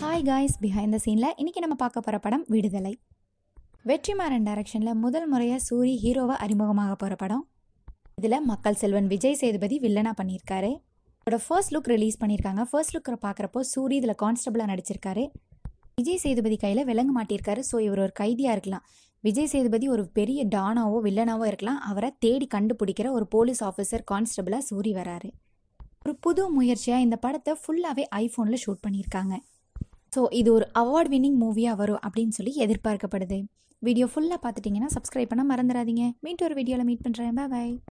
hi guys behind the சீனில் இன்றைக்கி நம்ம பார்க்க போகிற படம் விடுதலை வெற்றிமாறன் டைரக்ஷனில் முதல் முறையாக சூரி ஹீரோவை அறிமுகமாக போகிற படம் இதில் மக்கள் செல்வன் விஜய் சேதுபதி வில்லனாக பண்ணியிருக்காரு இதோட ஃபர்ஸ்ட் லுக் ரிலீஸ் பண்ணியிருக்காங்க ஃபர்ஸ்ட் லுக்கை பார்க்குறப்போ சூரி இதில் கான்ஸ்டபிளாக நடிச்சிருக்காரு விஜய் சேதுபதி கையில் விலங்கு மாட்டியிருக்காரு ஸோ இவர் ஒரு கைதியாக இருக்கலாம் விஜய் சேதுபதி ஒரு பெரிய டானாவோ வில்லனாவோ இருக்கலாம் அவரை தேடி கண்டுபிடிக்கிற ஒரு போலீஸ் ஆஃபீஸர் கான்ஸ்டபிளாக சூரி வராரு ஒரு புது முயற்சியாக இந்த படத்தை ஃபுல்லாகவே ஐஃபோனில் ஷூட் பண்ணியிருக்காங்க ஸோ இது ஒரு அவார்ட் வின்னிங் மூவியாக வரும் அப்படின்னு சொல்லி எதிர்பார்க்கப்படுது வீடியோ ஃபுல்லாக பார்த்துட்டிங்கன்னா சப்ஸ்கிரைப் பண்ண மறந்துடாதீங்க மீண்டும் ஒரு வீடியோவில் மீட் பண்ணுறேன் பாய்